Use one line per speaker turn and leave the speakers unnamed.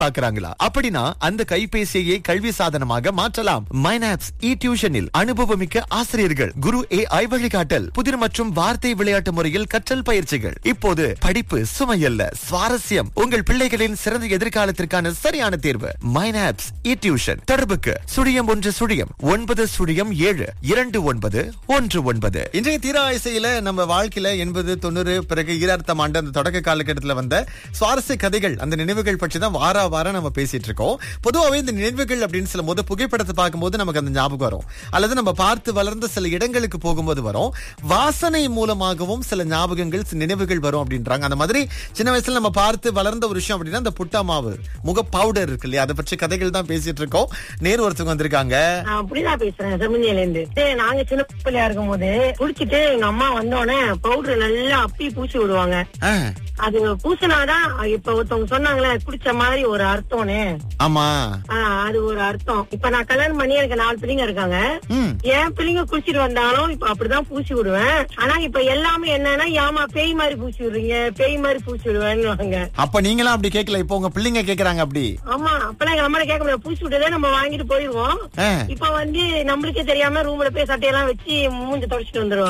பாக்குறாங்களா அப்படின்னா அந்த கைபேசியை கல்வி சாதனமாக மாற்றலாம் மைனாப்ஸ் இ டியூஷனில் அனுபவமிக்க ஆசிரியர்கள் குரு ஏ ஐ வழிகாட்டல் புதிர் மற்றும் வார்த்தை விளையாட்டு முறையில் கற்றல் பயிற்சிகள் இப்போது படிப்பு சுமையல்ல சுவாரஸ்யம் உங்கள் பிள்ளைகளின் சிறந்த எதிர்காலத்திற்கான சரியான தேர்வு மைனாப்ஸ் இ டியூஷன் தொடர்புக்கு சுழியம் ஒன்று சுழியம் ஒன்பது சுழியம் ஏழு இரண்டு ஒன்பது ஒன்று ஒன்பது இன்றைய தீரா இசையில நம்ம வாழ்க்கையில எண்பது தொண்ணூறு பிறகு ஈராயிரத்தாம் ஆண்டு அந்த தொடக்க காலகட்டத்தில் வந்த சுவாரஸ்ய கதைகள் அந்த நினைவுகள் பற்றி தான் வார வாரம் நம்ம பேசிட்டு இருக்கோம் பொதுவாகவே இந்த நினைவுகள் அப்படின்னு சொல்லும் போது புகைப்படத்தை பார்க்கும்போது நமக்கு அந்த ஞாபகம் வரும் அல்லது நம்ம பார்த்து வளர்ந்த சில இடங்களுக்கு போகும்போது வரும் வாசனை மூலமாகவும் சில ஞாபகங்கள் சில நினைவுகள் வரும் அப்படின்றாங்க அந்த மாதிரி சின்ன வயசுல நம்ம பார்த்து வளர்ந்த ஒரு விஷயம் அப்படின்னா அந்த புட்டா மாவு முக பவுடர் இருக்கு இல்லையா அதை பற்றி கதைகள் தான் பேசிட்டு இருக்கோம் நேரு ஒருத்தவங்க வந்திருக்காங்க
நான் அப்படிதான் பேசுறேன் செம்மஞ்சியில இருந்து சரி, நாங்க சின்ன பிள்ளையா இருக்கும் போது குளிச்சுட்டு எங்க அம்மா வந்தோடனே பவுடர் நல்லா அப்பி பூசி விடுவாங்க
ஆ,
அது பூசினாதான் இப்ப ஒருத்தவங்க சொன்னாங்களே குடிச்ச மாதிரி ஒரு அர்த்தம்னு
ஆமா
ஆஹ் அது ஒரு அர்த்தம் இப்ப நான் கல்யாணம் பண்ணி எனக்கு நாலு பிள்ளைங்க இருக்காங்க
ம்
என் பிள்ளைங்க குளிச்சிட்டு வந்தாலும் இப்ப அப்படிதான் பூசி விடுவேன் ஆனா இப்ப எல்லாமே என்னன்னா ஏமா பேய் மாதிரி பூசி விடுறீங்க பேய் மாதிரி பூசி விடுவேன்னு
அப்ப நீங்களாம் அப்படி கேட்கல இப்போ உங்க பிள்ளைங்க கேக்குறாங்க அப்படி
ஆமா அப்பெல்லாம் எங்க அம்மா கேட்க முடியாது பூசி விட்டதே நம்ம வாங்கிட்டு போயிருவோம்
ஆ.
இப்ப வந்து நம்மளுக்கே தெரியாம ரூம்ல போய் சட்டையெல்லாம் வச்சு மூஞ்ச தொடச்சிட்டு வந்துருவோம்